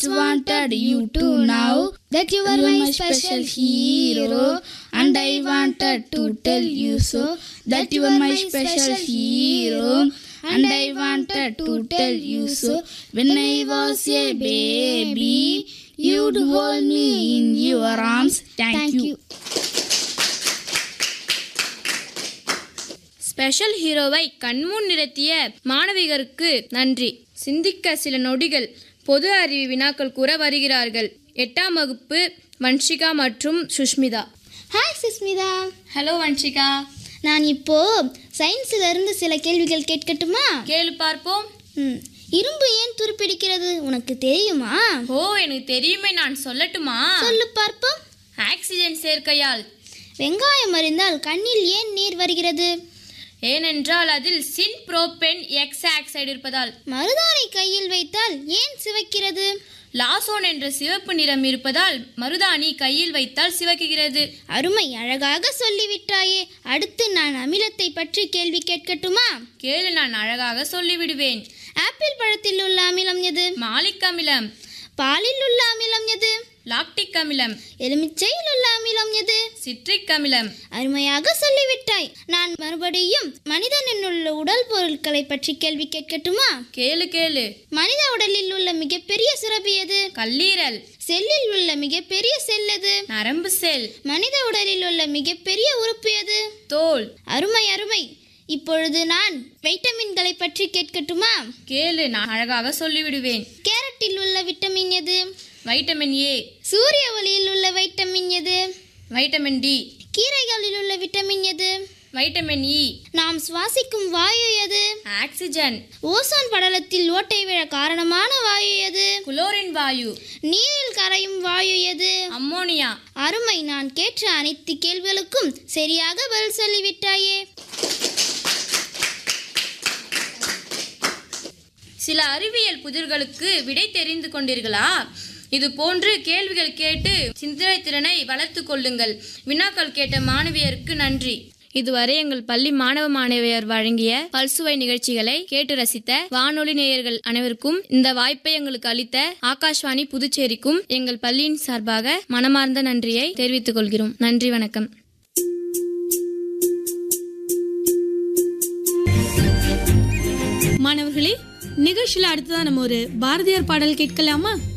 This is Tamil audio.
just wanted you to know that you are my special hero, and I wanted to tell you so that you are my special hero. And I wanted to tell you so when I was a baby, you'd hold me in your arms. Thank, you. Special ஹீரோவை கண்முன் நிறுத்திய மாணவிகருக்கு நன்றி சிந்திக்க சில நொடிகள் பொது அறிவு வினாக்கள் கூற வருகிறார்கள் எட்டாம் வகுப்பு வன்ஷிகா மற்றும் சுஷ்மிதா ஹாய் சுஸ்மிதா ஹலோ வன்ஷிகா நான் இப்போ சயின்ஸ்ல இருந்து சில கேள்விகள் கேட்கட்டுமா கேளு பார்ப்போம் ம், இரும்பு ஏன் துருப்பிடிக்கிறது உனக்கு தெரியுமா ஓ எனக்கு தெரியுமே நான் சொல்லட்டுமா சொல்லு பார்ப்போம் ஆக்சிஜன் சேர்க்கையால் வெங்காயம் அறிந்தால் கண்ணில் ஏன் நீர் வருகிறது ஏனென்றால் அதில் சின் புரோபென் எக்ஸ் ஆக்சைடு இருப்பதால் மருதாணி கையில் வைத்தால் ஏன் சிவக்கிறது லாசோன் என்ற சிவப்பு நிறம் இருப்பதால் மருதாணி கையில் வைத்தால் சிவக்குகிறது அருமை அழகாக சொல்லிவிட்டாயே அடுத்து நான் அமிலத்தை பற்றி கேள்வி கேட்கட்டுமா கேளு நான் அழகாக சொல்லிவிடுவேன் ஆப்பிள் பழத்தில் உள்ள அமிலம் எது மாலிக் அமிலம் பாலில் உள்ள அமிலம் எது லாக்டிக் அமிலம் எலுமிச்சையில் உள்ள அமிலம் எது சிட்ரிக் அமிலம் அருமையாக சொல்லிவிட்டாய் நான் மறுபடியும் மனிதனில் உள்ள உடல் பொருட்களை பற்றி கேள்வி கேட்கட்டுமா கேளு கேளு மனித உடலில் உள்ள மிகப்பெரிய சுரபி எது கல்லீரல் செல்லில் உள்ள மிகப்பெரிய செல் எது நரம்பு செல் மனித உடலில் உள்ள மிகப்பெரிய உறுப்பு எது தோல் அருமை அருமை இப்பொழுது நான் வைட்டமின்களை பற்றி கேட்கட்டுமா கேளு நான் அழகாக சொல்லிவிடுவேன் கேரட்டில் உள்ள விட்டமின் எது வைட்டமின் ஏ சூரிய ஒளியில் உள்ள வைட்டமின் எது வைட்டமின் டி கீரைகளில் உள்ள விட்டமின் எது வைட்டமின் இ நாம் சுவாசிக்கும் வாயு எது ஆக்சிஜன் ஓசோன் படலத்தில் ஓட்டை விழ காரணமான வாயு எது குளோரின் வாயு நீரில் கரையும் வாயு எது அம்மோனியா அருமை நான் கேட்ட அனைத்து கேள்விகளுக்கும் சரியாக பதில் சொல்லிவிட்டாயே சில அறிவியல் புதிர்களுக்கு விடை தெரிந்து கொண்டீர்களா இது போன்று கேள்விகள் கேட்டு சிந்தனை திறனை வளர்த்து கொள்ளுங்கள் வினாக்கள் கேட்ட மாணவியருக்கு நன்றி இதுவரை எங்கள் பள்ளி மாணவ மாணவியர் வழங்கிய பல்சுவை நிகழ்ச்சிகளை கேட்டு ரசித்த வானொலி நேயர்கள் அனைவருக்கும் இந்த வாய்ப்பை எங்களுக்கு அளித்த ஆகாஷ்வாணி புதுச்சேரிக்கும் எங்கள் பள்ளியின் சார்பாக மனமார்ந்த நன்றியை தெரிவித்துக் கொள்கிறோம் நன்றி வணக்கம் மாணவர்களே நிகழ்ச்சியில் அடுத்ததான் நம்ம ஒரு பாரதியார் பாடல் கேட்கலாமா